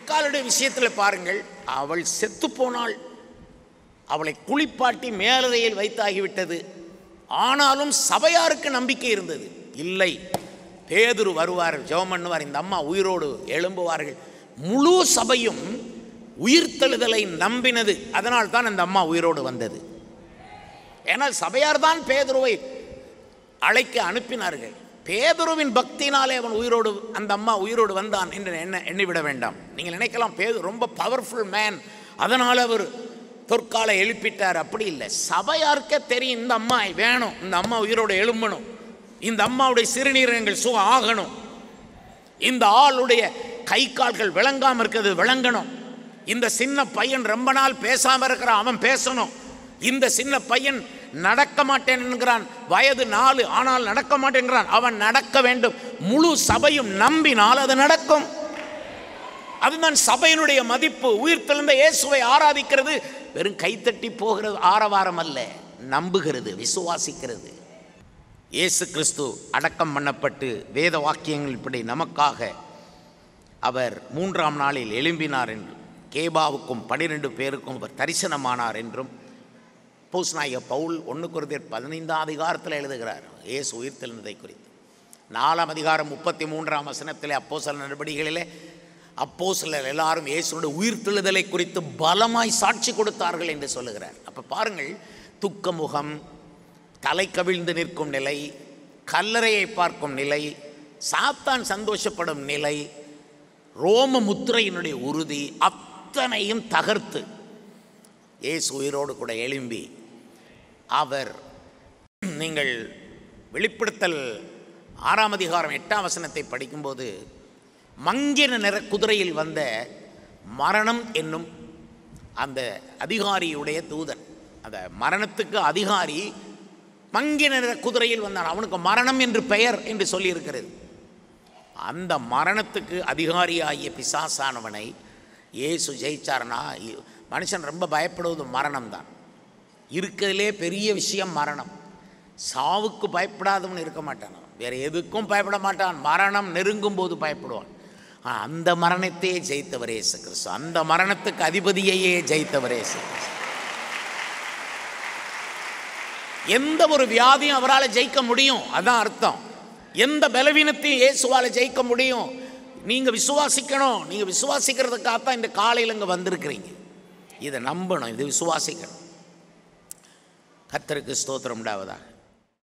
மரிக்காளுடைய விஷயத்தில் பாருங்கள் அவள் செத்து போனாள் அவளை குளிப்பாட்டி மேலறையில் வைத்தாகிவிட்டது ஆனாலும் சபையாருக்கு நம்பிக்கை இருந்தது இல்லை பேதுரு வருவார் ஜெபம் பண்ணுவார் இந்த அம்மா உயிரோடு எழும்புவார்கள் முழு சபையும் உயிர்த்தெழுதலை நம்பினது அதனால் தான் அந்த அம்மா உயிரோடு வந்தது ஏனால் சபையார் தான் பேதுருவை அழைக்க அனுப்பினார்கள் பேதுருவின் பக்தினாலே அவன் உயிரோடு அந்த அம்மா உயிரோடு வந்தான் என்று என்ன எண்ணிவிட வேண்டாம் நீங்கள் நினைக்கலாம் பேது ரொம்ப பவர்ஃபுல் மேன் அதனால் அவர் தொற்கால எழுப்பிட்டார் அப்படி இல்லை சபையாருக்கே தெரியும் இந்த அம்மா வேணும் இந்த அம்மா உயிரோடு எழும்பணும் இந்த அம்மாவுடைய சிறுநீரகங்கள் சுகம் ஆகணும் இந்த ஆளுடைய கை கால்கள் விளங்காமல் இருக்கிறது விளங்கணும் இந்த சின்ன பையன் ரொம்ப நாள் பேசாமல் இருக்கிறான் அவன் பேசணும் இந்த சின்ன பையன் நடக்க மாட்டேன் என்கிறான் வயது நாலு ஆனால் நடக்க மாட்டேங்கிறான் அவன் நடக்க வேண்டும் முழு சபையும் நம்பினால் அது நடக்கும் அதுதான் சபையினுடைய மதிப்பு உயிர்த்தெழுந்த இயேசுவை ஆராதிக்கிறது வெறும் கைத்தட்டி போகிறது ஆரவாரம் அல்ல நம்புகிறது விசுவாசிக்கிறது இயேசு கிறிஸ்து அடக்கம் பண்ணப்பட்டு வேத வாக்கியங்கள் இப்படி நமக்காக அவர் மூன்றாம் நாளில் எழும்பினார் என்றும் கேபாவுக்கும் பனிரெண்டு பேருக்கும் அவர் தரிசனமானார் என்றும் பூஸ்நாயக பவுல் ஒன்று குருதியர் பதினைந்தாம் அதிகாரத்தில் எழுதுகிறார் இயேசு உயிர்த்தெழுந்ததை குறித்து நாலாம் அதிகாரம் முப்பத்தி மூன்றாம் வசனத்திலே அப்போ சில நடவடிக்கைகளிலே அப்போ சிலர் எல்லாரும் இயேசுடைய உயிர்த்தெழுதலை குறித்து பலமாய் சாட்சி கொடுத்தார்கள் என்று சொல்லுகிறார் அப்போ பாருங்கள் துக்க முகம் தலை கவிழ்ந்து நிற்கும் நிலை கல்லறையை பார்க்கும் நிலை சாத்தான் சந்தோஷப்படும் நிலை ரோம முத்திரையினுடைய உறுதி அத்தனையும் தகர்த்து இயேசு உயிரோடு கூட எழும்பி அவர் நீங்கள் வெளிப்படுத்தல் ஆறாம் அதிகாரம் எட்டாம் வசனத்தை படிக்கும்போது மங்கின நிற குதிரையில் வந்த மரணம் என்னும் அந்த அதிகாரியுடைய தூதன் அந்த மரணத்துக்கு அதிகாரி மங்கின நிற குதிரையில் வந்தான் அவனுக்கு மரணம் என்று பெயர் என்று சொல்லியிருக்கிறது அந்த மரணத்துக்கு அதிகாரியாகிய பிசாசானவனை இயேசு ஜெயிச்சார்னா இ- மனுஷன் ரொம்ப பயப்படுவது மரணம் தான் இருக்கிறதுலே பெரிய விஷயம் மரணம் சாவுக்கு பயப்படாதவன் இருக்க மாட்டான் அவன். வேற எதுக்கும் பயப்பட மாட்டான் மரணம் நெருங்கும் போது பயப்படுவான் ஆனா, அந்த மரணத்தையே ஜெயித்தவர் இயேசு கிறிஸ்து அந்த மரணத்துக்கு அதிபதியையே ஜெயித்தவர் இயேசு கிறிஸ்து எந்த ஒரு வியாதியும் அவரால் ஜெயிக்க முடியும் அதான் அர்த்தம் எந்த பலவீனத்தையும் இயேசுவால் ஜெயிக்க முடியும் நீங்கள் விசுவாசிக்கணும் நீங்கள் விசுவாசிக்கிறதுக்காக தான் இந்த காலையில் இங்கே வந்திருக்கிறீங்க இதை நம்பணும் இது விசுவாசிக்கணும் கர்த்தருக்கு ஸ்தோத்திரம் உண்டாவதாக